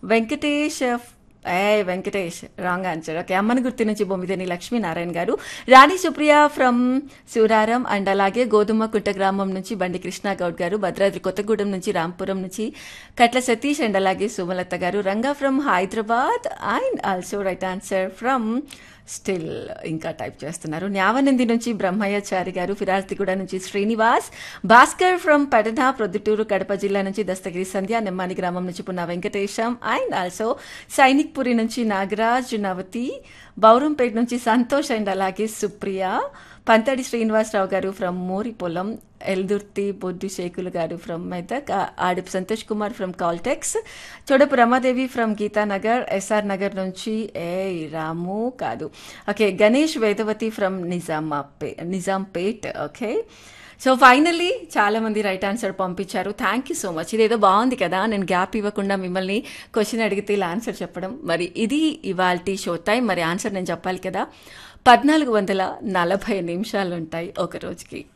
వెంకటేష్ ఏ Venkatesh wrong answer okay అమ్మని గుర్తు నుంచి బొమ్మిదేని లక్ష్మీనారాయణ గారు రాణి సుప్రియ ఫ్రమ్ శివరారం అండ్ అలాగే గోధుమ కుట్ట గ్రామం నుంచి బండి కృష్ణ గౌడ్ గారు భద్రాద్రి కొత్తగూడెం నుంచి రాంపురం నుంచి కట్ల సతీష్ అండ్ అలాగే Sumalatha garu Ranga from Hyderabad and also right answer from still ఇంకా టైప్ చేస్తున్నారు న్యావనంది నుంచి బ్రహ్మయ్యాచారి గారు ఫిరాజ్తిగూడ నుంచి శ్రీనివాస్ భాస్కర్ ఫ్రమ్ పెడన ప్రొద్దుటూరు కడప జిల్లా నుంచి దస్తగిరి సంధ్య నెమ్మాని గ్రామం నుంచి పున్న వెంకటేశం అండ్ ఆల్సో సైనిక్పురి నుంచి నాగరాజ్ నవతి బౌరంపేట నుంచి సంతోష్ అండ్ అలాగే సుప్రియ పంతడి శ్రీనివాసరావు గారు ఫ్రమ్ మోరి పొలం Eldurthi Boddu Shekhulu garu from Medak Adipu Santosh Kumar from Caltex Chodapu Ramadevi from Geetanagar SR Nagar నుంచి ఏ రాము కాదు ఓకే గణేష్ వేదవతి ఫ్రమ్ నిజామాపే నిజాంపేట్ ఓకే సో ఫైనల్లీ చాలా మంది రైట్ ఆన్సర్ పంపించారు థ్యాంక్ యూ సో మచ్ ఇదేదో బాగుంది కదా నేను గ్యాప్ ఇవ్వకుండా మిమ్మల్ని క్వశ్చన్ అడిగితే ఇలా ఆన్సర్ చెప్పడం మరి ఇది ఇవాల్టి షో టైం మరి ఆన్సర్ నేను చెప్పాలి కదా పద్నాలుగు వందల నలభై నిమిషాలు ఉంటాయి ఒక రోజుకి